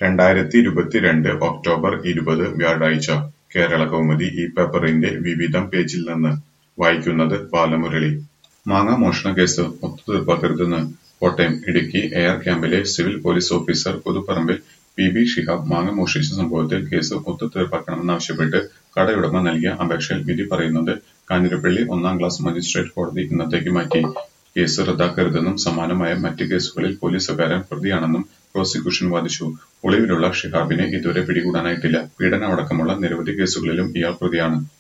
രണ്ടായിരത്തി ഇരുപത്തിരണ്ട് ഒക്ടോബർ ഇരുപത് വ്യാഴാഴ്ച കേരളകൗമുദി ഈ പേപ്പറിന്റെ വിവിധം പേജിൽ നിന്ന് വായിക്കുന്നത് ബാലമുരളി മാങ്ങ മോഷണ കേസ് ഒത്തുതീർപ്പാക്കരുതെന്ന് കോട്ടയം ഇടുക്കി എയർ ക്യാമ്പിലെ civil police officer Puthupparambil P B Shihab മാങ്ങ മോഷ്ടിച്ച സംഭവത്തിൽ കേസ് ഒത്തുതീർപ്പാക്കണമെന്നാവശ്യപ്പെട്ട് കടയുടമ നൽകിയ അപേക്ഷയിൽ വിധി പറയുന്നത് കാഞ്ഞിരപ്പള്ളി ഒന്നാം ക്ലാസ് മജിസ്ട്രേറ്റ് കോടതി ഇന്നത്തേക്ക് മാറ്റി കേസ് റദ്ദാക്കരുതെന്നും സമാനമായ മറ്റ് കേസുകളിൽ പോലീസുകാരൻ പ്രതിയാണെന്നും പ്രോസിക്യൂഷൻ വാദിച്ചു ഒളിവിലുള്ള ഷിഹാബിനെ ഇതുവരെ പിടികൂടാനായിട്ടില്ല പീഡനം അടക്കമുള്ള നിരവധി കേസുകളിലും ഇയാൾ പ്രതിയാണ്